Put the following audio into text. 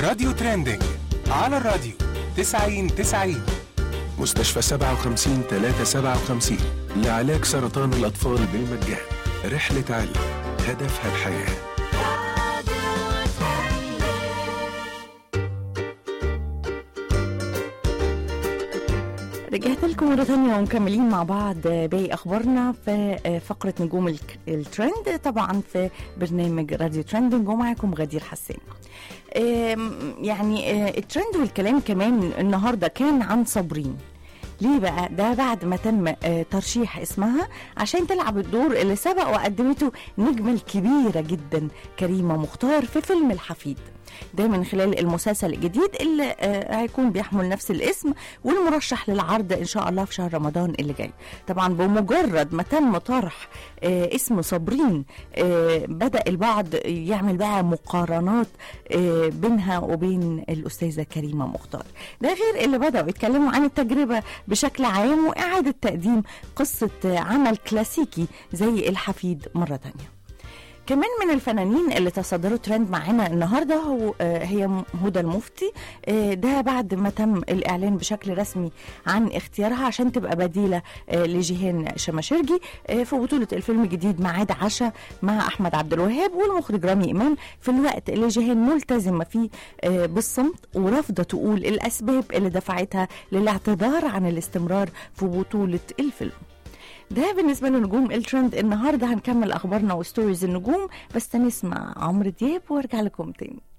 راديو ترندنج على الراديو 90 90 مستشفى 57 357 لعلاج سرطان الأطفال بالمجان رحلة علم هدفها الحياه رجعت لكم مرة تانية ومكملين مع بعض باقي أخبارنا في فقرة نجوم الك- الترند طبعا في برنامج راديو ترندنج ومعاكم غدير حسين آم، يعني آه، الترند والكلام كمان النهاردة كان عن صابرين ليه بقى ده بعد ما تم آه، ترشيح اسمها عشان تلعب الدور اللي سبق وقدمته نجمة الكبيرة جدا كريمة مختار في فيلم الحفيد ده من خلال المسلسل الجديد اللي آه، هيكون بيحمل نفس الاسم والمرشح للعرض ان شاء الله في شهر رمضان اللي جاي طبعا بمجرد ما تم طرح آه، اسم صابرين آه، بدا البعض يعمل بقى مقارنات آه، بينها وبين الاستاذه كريمه مختار ده غير اللي بداوا يتكلموا عن التجربه بشكل عام واعاده تقديم قصه آه، عمل كلاسيكي زي الحفيد مره تانيه كمان من الفنانين اللي تصدروا ترند معانا النهارده هو آه، هي م- هدى المفتي آه، ده بعد ما تم الاعلان بشكل رسمي عن اختيارها عشان تبقى بديله آه، لجيهان شماشرجي آه، في بطوله الفيلم الجديد ميعاد عشاء مع احمد عبد الوهاب والمخرج رامي امام في الوقت اللي جيهان ملتزمه فيه آه، بالصمت ورافضه تقول الاسباب اللي دفعتها للاعتذار عن الاستمرار في بطوله الفيلم ده بالنسبة لنجوم الترند النهاردة هنكمل أخبارنا وستوريز النجوم بس نسمع عمرو دياب وارجع لكم تاني